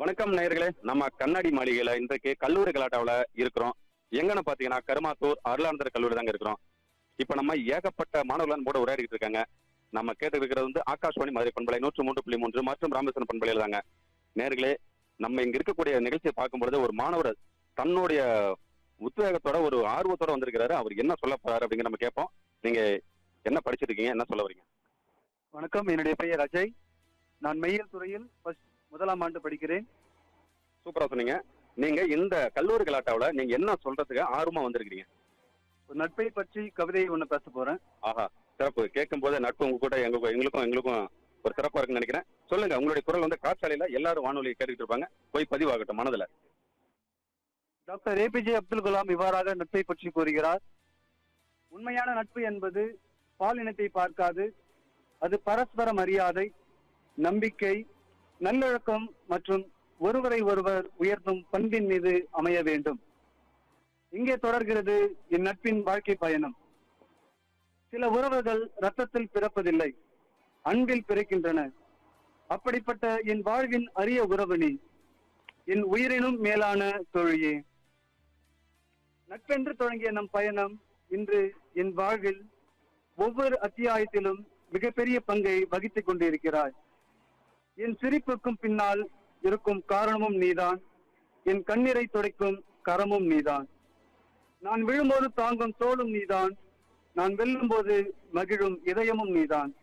வணக்கம் நேயர்களே நம்ம கண்ணாடி மாளிகையில இன்றைக்கு கல்லூரி கலாட்டாவில் இருக்கிறோம் எங்கன்னு பாத்தீங்கன்னா கருமாத்தூர் அருளானந்தர் கல்லூரி தாங்க இருக்கிறோம் இப்ப நம்ம ஏகப்பட்ட மாணவர்கள் கூட உரையாடிட்டு இருக்காங்க நம்ம கேட்டு இருக்கிறது வந்து ஆகாஷ்வாணி மதுரை பண்பலை நூற்று மூன்று புள்ளி மூன்று மற்றும் ராமேஸ்வரம் பண்பலையில தாங்க நேர்களே நம்ம இங்க இருக்கக்கூடிய நிகழ்ச்சியை பார்க்கும்பொழுது ஒரு மாணவர் தன்னுடைய உத்வேகத்தோட ஒரு ஆர்வத்தோட வந்திருக்கிறாரு அவர் என்ன சொல்ல போறாரு அப்படிங்கிற நம்ம கேட்போம் நீங்க என்ன படிச்சிருக்கீங்க என்ன சொல்ல வரீங்க வணக்கம் என்னுடைய பெயர் அஜய் நான் மெய்யல் துறையில் ஃபர்ஸ்ட் முதலாம் ஆண்டு படிக்கிறேன் சூப்பரா சொன்னீங்க நீங்க இந்த கல்லூரி கலாட்டாவில் நீங்க என்ன சொல்றதுக்கு ஆர்வமா வந்திருக்கீங்க ஒரு நட்பை பற்றி கவிதையை ஒன்று பேச போறேன் ஆஹா சிறப்பு கேட்கும் போது நட்பு உங்க கூட எங்க எங்களுக்கும் எங்களுக்கும் ஒரு சிறப்பா இருக்குன்னு நினைக்கிறேன் சொல்லுங்க உங்களுடைய குரல் வந்து காற்றாலையில எல்லாரும் வானொலி கேட்டுக்கிட்டு இருப்பாங்க போய் பதிவாகட்டும் மனதுல டாக்டர் ஏபிஜே அப்துல் கலாம் இவ்வாறாக நட்பை பற்றி கூறுகிறார் உண்மையான நட்பு என்பது பாலினத்தை பார்க்காது அது பரஸ்பர மரியாதை நம்பிக்கை நல்லொழுக்கம் மற்றும் ஒருவரை ஒருவர் உயர்த்தும் பண்பின் மீது அமைய வேண்டும் இங்கே தொடர்கிறது என் நட்பின் வாழ்க்கை பயணம் சில உறவுகள் ரத்தத்தில் பிறப்பதில்லை அன்பில் பிறக்கின்றன அப்படிப்பட்ட என் வாழ்வின் அரிய உறவு நீ என் உயிரினும் மேலான தோழியே நட்பென்று தொடங்கிய நம் பயணம் இன்று என் வாழ்வில் ஒவ்வொரு அத்தியாயத்திலும் மிகப்பெரிய பங்கை வகித்துக் கொண்டிருக்கிறாய் என் சிரிப்புக்கும் பின்னால் இருக்கும் காரணமும் நீதான் என் கண்ணீரை துடைக்கும் கரமும் நீதான் நான் விழும்போது தாங்கும் தோளும் நீதான் நான் வெல்லும்போது மகிழும் இதயமும் நீதான்